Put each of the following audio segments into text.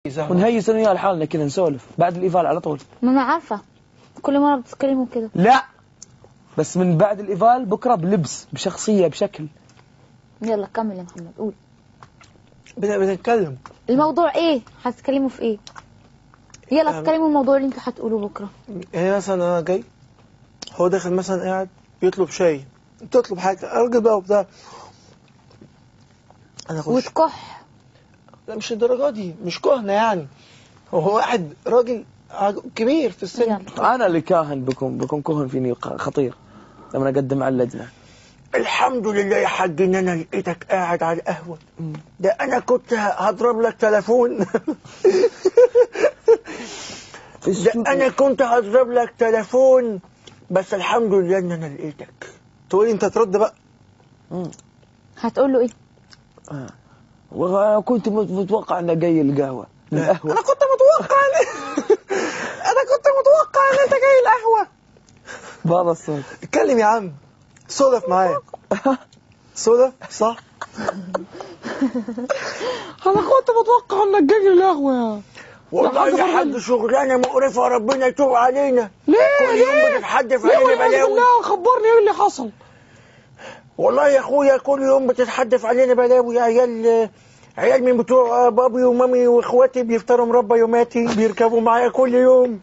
ونهيس انا وياه لحالنا كذا نسولف بعد الايفال على طول ما انا عارفة كل مرة بتتكلموا كده لا بس من بعد الايفال بكره بلبس بشخصيه بشكل يلا كمل يا محمد قول بن- بنتكلم الموضوع ايه هتتكلموا في ايه يلا اتكلموا الموضوع اللي انتوا هتقولوه بكرة يعني مثلا انا جاي هو داخل مثلا قاعد يطلب شاي تطلب حاجه راجل بقى وبتاع انا اخش وتكح لا مش الدرجه دي مش كهنه يعني هو واحد راجل عج- كبير في السن يلا انا اللي كاهن بكون بكون كهن فيني ق- خطير لما اقدم على اللجنه الحمد لله يا حاج ان انا لقيتك قاعد على القهوه ده انا كنت ه- هضرب لك تليفون ده انا كنت هضرب لك تليفون بس الحمد لله ان انا لقيتك تقولي انت ترد بقى هتقول له ايه وكنت مت- متوقع انه جاي القهوه القهوه انا كنت متوقع ان انا كنت متوقع ان انت جاي القهوه بهذا الصوت اتكلم يا عم سولف معايا سولف صح انا كنت متوقع انك جاي القهوه والله يا حاج شغلانه مقرفه ربنا يتوب علينا ليه كل يوم بتتحدف علينا بلاوي خبرني ايه اللي حصل والله يا اخويا كل يوم بتتحدف علينا بلاوي عيال عيال من بتوع بابي ومامي واخواتي بيفطروا مربى يوماتي بيركبوا معايا كل يوم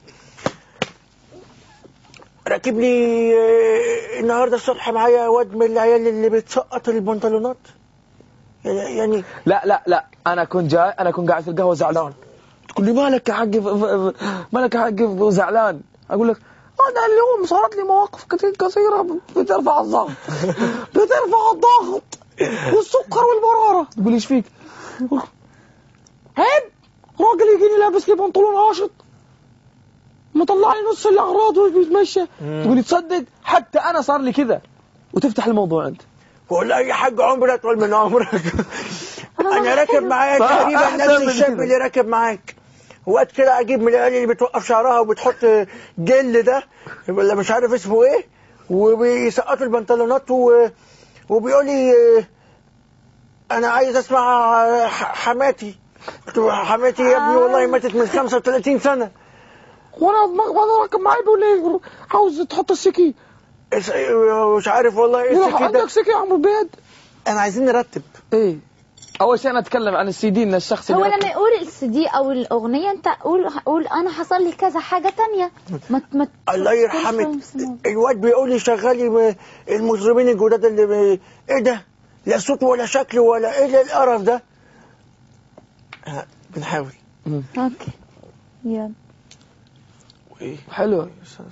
راكب لي آه، النهارده الصبح معايا واد من العيال اللي بتسقط البنطلونات يعني يعني لا لا لا انا كنت جاي انا كنت قاعد في القهوه زعلان تقول لي مالك يا حق مالك يا حق زعلان اقول لك انا اليوم صارت لي مواقف كثير كثيره بترفع الضغط بترفع الضغط والسكر والمراره تقول لي ايش فيك؟ أقول عيب راجل يجيني لابس لي بنطلون قاشط مطلع لي نص الاغراض وبيتمشى تقول لي تصدق حتى انا صار لي كذا وتفتح الموضوع انت والله يا حاج عمري اطول من عمرك انا راكب معايا صح، تقريبا أحسن نفس من الشاب كده. اللي راكب معاك وقت كده اجيب من العيال اللي بتوقف شعرها وبتحط جل ده ولا مش عارف اسمه ايه وبيسقطوا البنطلونات و... وبيقول لي آه، انا عايز اسمع آه، ح- حماتي قلت له حماتي يا ابني والله ماتت من 35 سنه وانا وانا راكب معي بيقول لي عاوز تحط السكي إس- مش عارف والله ايه السكي ده عندك سكي يا عم البيت انا عايزين نرتب ايه اول شيء انا اتكلم عن السي دي ان الشخص هو اللي لما يقول السي دي او الاغنيه انت قول قول انا حصل لي كذا حاجه تانية ما ت- ما ت- الله يرحمك تدخلش في الموضوع. الواد بيقول لي شغالي م- المجرمين الجداد اللي بي... ايه ده لا صوت ولا شكل ولا ايه ده القرف ده آه، بنحاول اوكي يلا وايه حلو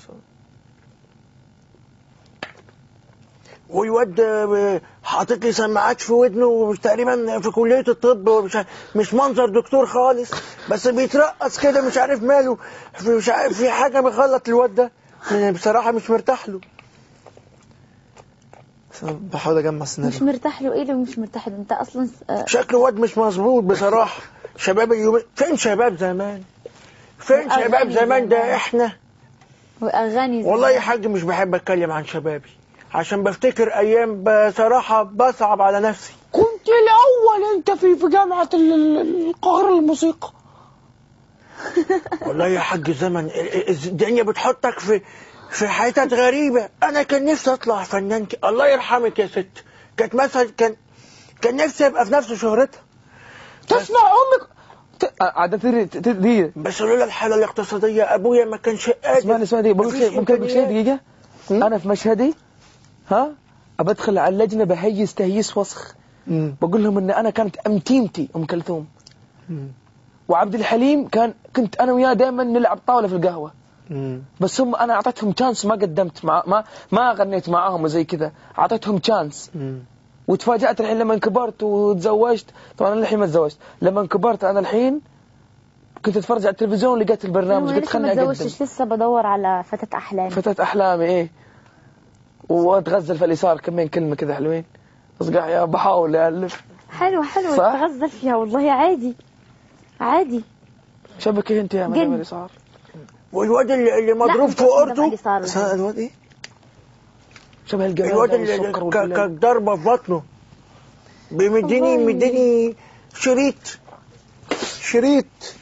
والواد ده حاطط لي سماعات في ودنه وتقريبا في كليه الطب ومش ع- مش منظر دكتور خالص بس بيترقص كده مش عارف ماله في مش عارف في حاجه مغلط الواد ده أنا بصراحه مش مرتاح له بس أنا بحاول اجمع مش سيناريو مرتاح له ايه اللي مش مرتاح له انت اصلا س- آه، شكله واد مش مظبوط بصراحة شباب اليومين فين شباب زمان فين وأغاني شباب زمان ده زمان. احنا واغاني زي والله ما- يا حاج مش بحب اتكلم عن شبابي عشان بفتكر ايام بصراحة بصعب على نفسي كنت الاول انت في في جامعه ال- ال- القاهره للموسيقى والله يا حاج زمن ال- ال- الدنيا بتحطك في في حتت غريبة انا كان نفسي اطلع فنان ك... الله يرحمك يا ست كانت مثلا كان كان نفسي ابقى في نفس شهرتها تسمع امك ت- عادة تدري تدري بس لولا الحالة الاقتصادية ابويا ما كانش قادر اسمعني اسمعني بقول لك مفيش شيء ممكن اقول شيء إمكانيات. دقيقه مم. انا في مشهدي ها ابدخل على اللجنه بهيس تهييس وسخ مم. بقول لهم ان انا كانت امتيمتي ام كلثوم مم. وعبد الحليم كان كنت انا وياه دائما نلعب طاوله في القهوه مم. بس هم انا اعطيتهم تشانس ما قدمت مع ما ما غنيت معاهم وزي كذا اعطيتهم تشانس مم. وتفاجأت الحين لما كبرت وتزوجت طبعا انا الحين ما تزوجت لما كبرت انا الحين كنت اتفرج على التلفزيون لقيت البرنامج أنا قلت لسه خلني ما اقدم اتزوجتش لسه بدور على فتاة احلامي فتاة احلامي ايه واتغزل في اليسار كمين كلمه كذا حلوين بس قاعد يا بحاول الف حلوة حلوة صح؟ تغزل فيها والله عادي عادي شبكه انت يا جن. مدام اليسار والواد اللي اللي مضروب لا، في مش اورته اللي صار له. اسمها الواد ايه؟ شبه الجمال الواد ده اللي والسكر ك- والبلاد. كانت ضربه في بطنه بيمديني والله. مديني شريط شريط